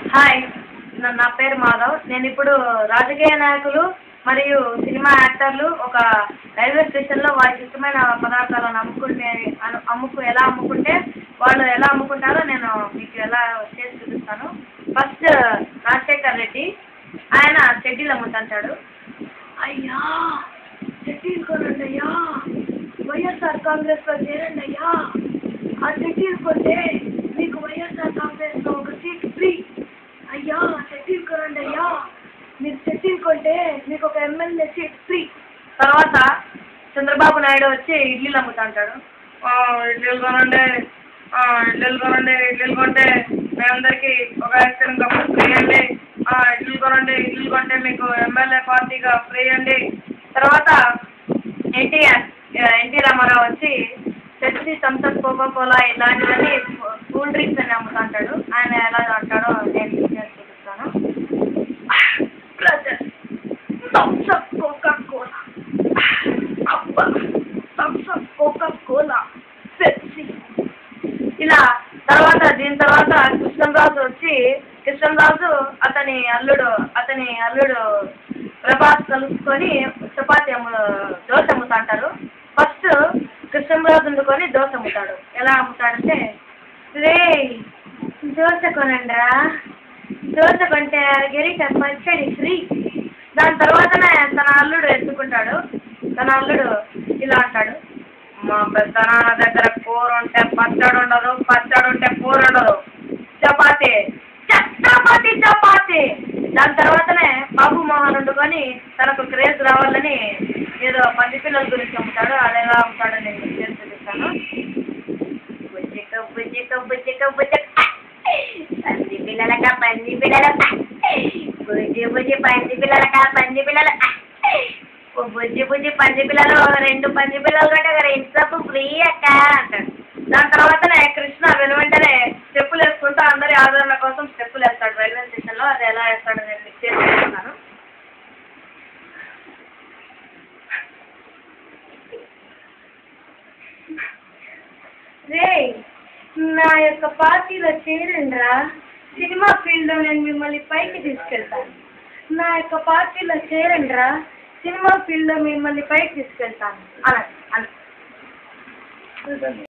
hi నా నా పేరు మాధవ్ నేను ఇప్పుడు రాజకీయ నాయకులు మరియు సినిమా యాక్టర్లు ఒక రైల్వే స్టేషన్లో వారికి ఇష్టమైన పదార్థాలను అమ్ముకుంటే అను- అమ్ముకు ఎలా అమ్ముకుంటే వాళ్ళు ఎలా అమ్ముకుంటారో నేను మీకు ఎలా చేసి చూపిస్తాను ఫస్ట్ రాజశేఖర్ రెడ్డి ఆయన చెడ్డీలు అమ్ముతుంటాడు అయ్యా చెడ్డీలు కొనండి అయ్యా వైఎస్ఆర్ కాంగ్రెస్లో చేరండి అయ్యా ఆ చెడ్డీలు కొంటే మీకు వైఎస్ఆర్ కాంగ్రెస్లో ఒక సీట్ ఫ్రీ అయ్యా చెట్టీలు కొనండి అయ్యా మీరు చెట్టీలు కొంటే మీకు ఒక ఎమ్మెల్యే సీట్ ఫ్రీ తర్వాత చంద్రబాబు నాయుడు వచ్చి ఇడ్లీలు అమ్ముతుంటాడు "ఆ, ఇడ్లీలు కొనండి ఆ, ఇడ్లీలు కొనండి ఇడ్లీలు కొంటే మీ అందరికీ ఒక ఐస్ క్రీమ్ కప్పు ఫ్రీ అండి ఆ, ఇడ్లీలు కొనండి ఇడ్లీలు కొంటే మీకు ఎమ్మెల్యే పార్టీగా ఫ్రీ అండి తర్వాత ఎన్టీఆర్ ఎన్టీ రామారావు వచ్చి పెప్సీ థమ్స్అప్ కోకో కోలా ఇలాంటివన్నీ కూల్ డ్రింక్స్ అని అమ్ముతుంటాడు ఆయన ఎలా అంటాడో నేను మీకు చేసి చూపిస్తాను బ్రదర్ థమ్స్అప్ కోకా కోలా అబ్బా థమ్స్అప్ కోకా కోలా పెప్సీ ఇలా తర్వాత దీని తర్వాత కృష్ణరాజు వచ్చి కృష్ణరాజు అతని అల్లుడు అతని అల్లుడు ప్రభాస్ కలుసుకొని చపాతి అమ్ము దోశ అమ్ముతాంటారు ఫస్ట్ కృష్ణరాజు వండుకొని దోశ అమ్ముతాడు ఎలా అమ్ముతాడంటే రే దోశ కొనండిరా దోశ కొంటే గెరిట పచ్చడి ఫ్రీ దాని తర్వాతనే తన అల్లుడు ఎత్తుకుంటాడు తన అల్లుడు ఇలా అంటాడు మా పెద్దనాన్న దగ్గర కూర ఉంటే పచ్చడి ఉండదు పచ్చడి ఉంటే కూర ఉండదు చపాతి చపాతి చపాతి దాని తర్వాతనే బాబు మోహన్ వండుకొని తనకు క్రేజ్ రావాలని ఏదో పంది పిల్లల గురించి అమ్ముతాడు అది ఎలా అమ్ముతాడో నేను మీకు చేసి చూపిస్తాను బుజ్జిక బుజ్జిక బుజ్జిక బుజ్జిక పంది పిల్లలక పంది పిల్లలక బుజ్జి బుజ్జి పంది పిల్లలక పంది పిల్లల బుజ్జి బుజ్జి పంది పిల్లలు రెండు పంది పిల్లలు కంటే ఒక రెండు సబ్బు ఫ్రీ అక్క అంటాడు దాని తర్వాతనే కృష్ణ వెను వెంటనే స్టెప్పులు వేసుకుంటూ అందరి ఆదరణ కోసం స్టెప్పులు వేస్తాడు రైల్వే స్టేషన్లో అది ఎలా వేస్తాడో నేను మీకు చేసి చూపిస్తాను రే నా యొక్క పార్టీలో చేరండిరా సినిమా ఫీల్డ్లో నేను మిమ్మల్ని పైకి తీసుకెళ్తాను నా యొక్క పార్టీలో చేరండిరా సినిమా ఫీల్డ్లో మిమ్మల్ని పైకి తీసుకెళ్తాను అలా అలా